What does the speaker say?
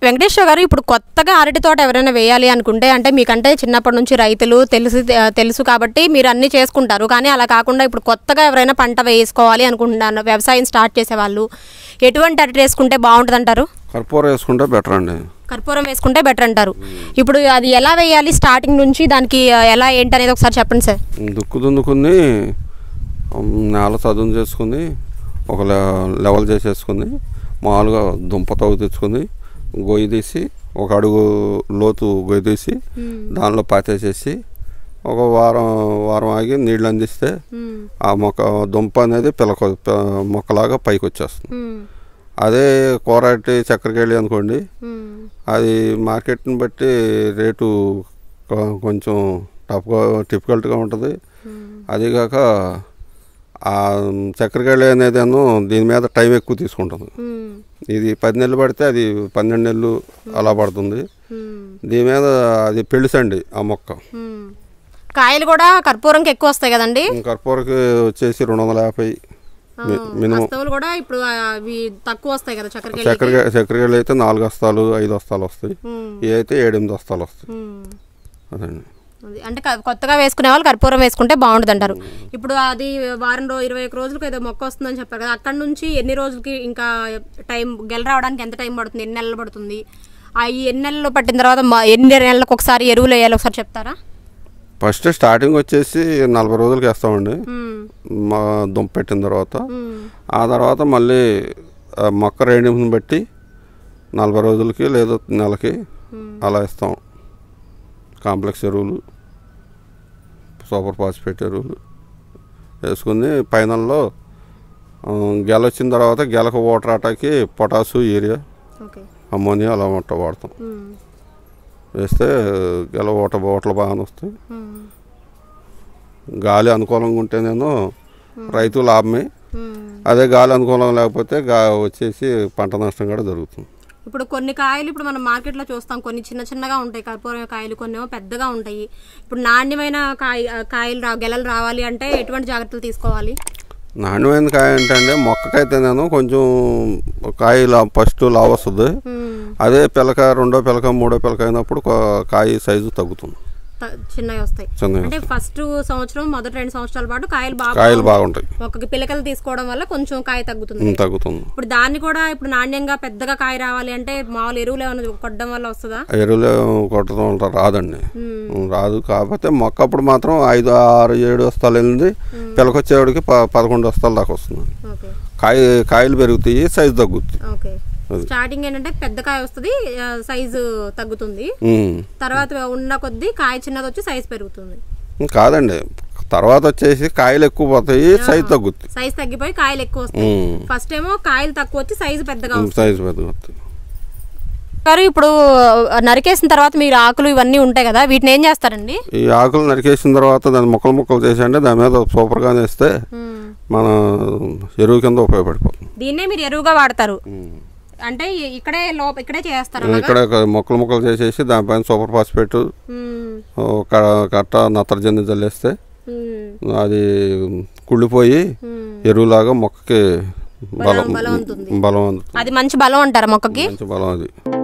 వెంకటేశ్వర గారు ఇప్పుడు కొత్తగా అరటి తోట ఎవరైనా వేయాలి అనుకుంటే అంటే మీకంటే చిన్నప్పటి నుంచి రైతులు తెలుసు తెలుసు కాబట్టి మీరు అన్నీ చేసుకుంటారు కానీ అలా కాకుండా ఇప్పుడు కొత్తగా ఎవరైనా పంట వేసుకోవాలి అనుకుంటున్నారు వ్యవసాయం స్టార్ట్ చేసేవాళ్ళు ఎటువంటి అరటి వేసుకుంటే బాగుంటుంది అంటారు కర్పూరం వేసుకుంటే బెటర్ అండి కర్పూరం వేసుకుంటే బెటర్ అంటారు ఇప్పుడు అది ఎలా వేయాలి స్టార్టింగ్ నుంచి దానికి ఆ, ఎలా ఏంటి అనేది ఒకసారి చెప్పండి సార్ దుక్కు దున్నుకుని ఉమ్, నేల చదును చేసుకుని ఒక లె- లెవెల్ చేసేసుకుని మామూలుగా దుంప తవ్వు తెచ్చుకుని గొయ్యి తీసి ఒక అడుగు లోతు గొయ్యి తీసి దానిలో పాతేసేసి ఒక వారం వారం ఆగి నీళ్ళు అందిస్తే ఆ మొక్క దుంప అనేది పిలక ప- మొక్కలాగా పైకి వచ్చేస్తుంది అదే కూరటి చక్కెరకేళి అనుకోండి అది మార్కెట్ని బట్టి రేటు కొ- కొంచెం టఫ్గా డిఫికల్ట్గా ఉంటుంది అదిగాక ఆ చక్కెరకేళి అనేదేమో దీని మీద టైం ఎక్కువ తీసుకుంటుంది ఇది పది నెలలు పడితే అది పన్నెండు నెలలు అలా పడుతుంది దీని మీద అది పెళ్ళిసండి ఆ మొక్క కాయలు కూడా కర్పూరంకి ఎక్కువ వస్తాయి కదండి కర్పూరకి వచ్చేసి రెండు వందల యాభై మి- మినిమం వస్తువులు కూడా ఇప్పుడు ఆ, అవి తక్కువ వస్తాయి కదా చక్కెరకి చక్కెర చక్కెరకేళి అయితే నాలుగు వస్తాలు ఐదు వస్తాలు వస్తాయి ఇవి అయితే ఏడెనిమిది వస్తాలు వస్తాయి అదండి అది అంటే క- కొత్తగా వేసుకునే వాళ్ళు కర్పూరం వేసుకుంటే బాగుంటుంది అంటారు ఇప్పుడు అది వారం రో ఇరవై ఒక రోజులకు ఏదో మొక్క వస్తుందని చెప్పారు కదా అక్కడ నుంచి ఎన్ని రోజులకి ఇంకా టైం గెల రావడానికి ఎంత టైం పడుతుంది ఎన్ని నెలలు పడుతుంది ఆ ఈ ఎన్ని నెలలు పట్టిన తర్వాత మా- ఎన్ని నెలలకు ఒకసారి ఎరువులు వేయాలి ఒకసారి చెప్తారా ఫస్ట్ స్టార్టింగ్ వచ్చేసి నలభై రోజులకి వేస్తామండి మ్మ్. మా దుంప పెట్టిన తర్వాత మ్మ్. ఆ తర్వాత మళ్ళీ ఆ మొక్క రేణిని బట్టి నలభై రోజులకి లేదా నెలకి అలా ఇస్తాం కాంప్లెక్స్ ఎరువులు సూపర్ ఫాస్ఫేట్ ఎరువులు వేసుకుని ఫైనల్లో ఆ, గెల వచ్చిన తర్వాత గెలకు వాటర్ ఆటాకి పొటాసు యూరియా ఓకే అమ్మోనియా అలా మొట్ట వాడతాం మ్మ్. వేస్తే గెల ఓట ఓటలు బాగానే వస్తాయి మ్మ్. గాలి అనుకూలంగా ఉంటేనేమో రైతు లాభమే మ్మ్. అదే గాలి అనుకూలం లేకపోతే గా వచ్చేసి పంట నష్టం కూడా జరుగుతుంది ఇప్పుడు కొన్ని కాయలు ఇప్పుడు మనం మార్కెట్లో చూస్తాం కొన్ని చిన్న చిన్నగా ఉంటాయి కర్పూరం కాయలు కొన్ని ఏమో పెద్దగా ఉంటాయి ఇప్పుడు నాణ్యమైన కాయ కాయలు రా గెలలు రావాలి అంటే ఎటువంటి జాగ్రత్తలు తీసుకోవాలి నాణ్యమైన కాయ ఏంటంటే మొక్కకైతే నేను కొంచెం కాయ లా ఫస్ట్ లావ్ వస్తుంది మ్మ్. అదే పిలక రెండో పిలక మూడో పిలక అయినప్పుడు కొ- కాయ సైజు తగ్గుతుంది త- చిన్నవి వస్తాయి చిన్నవి అంటే ఫస్ట్ సంవత్సరం మొదటి రెండు సంవత్సరాల పాటు కాయలు బాగా కాయలు బాగుంటాయి ఒక్కొక్క పిలకలు తీసుకోవడం వల్ల కొంచెం కాయ తగ్గుతుంది ఉమ్, తగ్గుతుంది ఇప్పుడు దాన్ని కూడా ఇప్పుడు నాణ్యంగా పెద్దగా కాయ రావాలి అంటే మామూలు ఎరువులు ఏమైనా కొట్టడం వల్ల వస్తుందా ఎరువులు కొట్టడం వల్ల రాదండి ఉమ్, రాదు కాకపోతే మొక్క అప్పుడు మాత్రం ఐదు ఆరు ఏడు వస్తాలు వెళ్ళింది పిలకొచ్చేవాడికి ప పదకొండు వస్తాల దాకా వస్తుంది ఓకే కాయ కాయలు పెరుగుతాయి సైజు తగ్గుతుంది ఓకే అది. స్టార్టింగ్ ఏంటంటే పెద్ద కాయ వస్తుంది ఆ, సైజు తగ్గుతుంది ఉమ్. తర్వాత ఉన్న కొద్దీ కాయ చిన్నది వచ్చి సైజు పెరుగుతుంది కాదండి తర్వాత వచ్చేసి కాయలు ఎక్కువ పోతాయి సైజు తగ్గుద్ది సైజు తగ్గిపోయి కాయలు ఎక్కువ వస్తాయి ఉమ్. ఫస్ట్ ఏమో కాయలు తక్కువ వచ్చి సైజు పెద్దగా వస్తుంది సైజు పెద్దగా వస్తాయి గారు ఇప్పుడు నరికేసిన తర్వాత మీరు ఆకులు ఇవన్నీ ఉంటాయి కదా వీటిని ఏం చేస్తారండి ఈ ఆకులు నరికేసిన తర్వాత దాన్ని ముక్కలు ముక్కలు చేసి అంటే దాని మీద సూపర్గా వేస్తే మన ఎరువు కింద ఉపయోగపడిపోతుంది దీన్నే మీరు ఎరువుగా వాడతారు అంటే ఇ- ఇక్కడే లోప ఇక్కడే చేస్తారు అలాగా? ఇక్కడ ఒక ముక్కలు ముక్కలు చేసేసి దానిపైన సూపర్ ఫాస్ఫేట్ మ్మ్. కట్ట నత్రజని చల్లేస్తే మ్మ్. అది కుళ్ళిపోయి మ్మ్. ఎరువులాగా మొక్కకి బలం బలం ఉంటుంది. బలం అందుతుంది అది మంచి బలం అంటారా మొక్కకి మంచి బలం అది